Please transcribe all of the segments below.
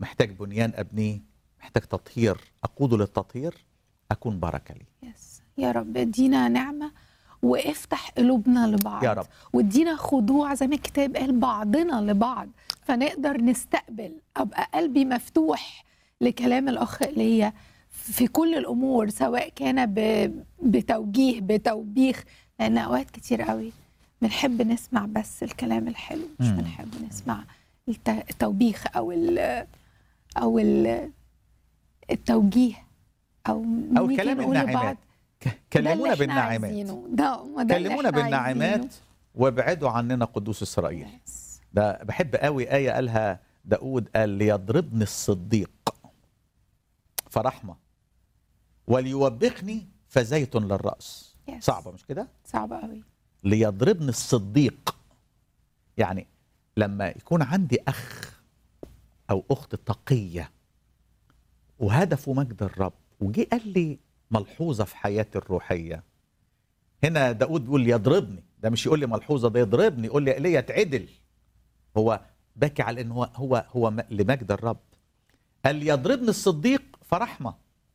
محتاج بنيان ابنيه محتاج تطهير اقوده للتطهير اكون بركه لي يس يا رب ادينا نعمة وافتح قلوبنا لبعض يا رب. وادينا خضوع زي ما الكتاب قال بعضنا لبعض فنقدر نستقبل ابقى قلبي مفتوح لكلام الاخ ايليا في كل الامور سواء كان ب- بتوجيه بتوبيخ لان اوقات كتير قوي بنحب نسمع بس الكلام الحلو مش مم. بنحب نسمع الت- التوبيخ او ال او ال التوجيه او او نيجي كلام نقول لبعض الناعمات ك- ده اللي كلمونا إحنا بالناعمات عايزينه. ده ما ده اللي كلمونا إحنا بالناعمات عايزينه. وابعدوا عننا قدوس اسرائيل Yes. ده بحب قوي آية قالها داود قال ليضربني الصديق فرحمة وليوبخني فزيت للرأس Yes. صعبة مش كده؟ صعب قوي ليضربني الصديق يعني لما يكون عندي أخ أو أخت تقية وهدفه مجد الرب وجي قال لي ملحوظة في حياتي الروحية هنا داود بيقول يضربني ده مش يقول لي ملحوظة ده يضربني يقول لي ايليا اتعدل هو باكي على ان هو هو هو م- لمجد الرب قال يضربني الصديق فرحمة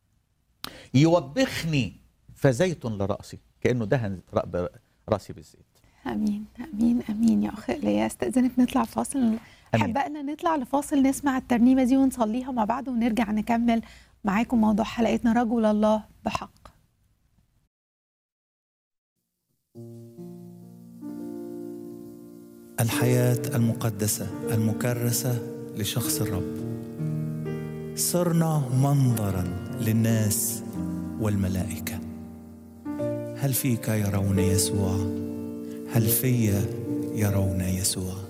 يوبخني فزيت لرأسي كأنه دهن رأ- رأسي بالزيت امين امين امين يا اخ ايليا استاذنك نطلع فاصل احبائنا نطلع لفاصل نسمع الترنيمه دي ونصليها مع بعض ونرجع نكمل معاكم موضوع حلقتنا رجل الله بحق الحياة المقدسة المكرسة لشخص الرب صرنا منظرا للناس والملائكة هل فيك يرون يسوع هل في يرون يسوع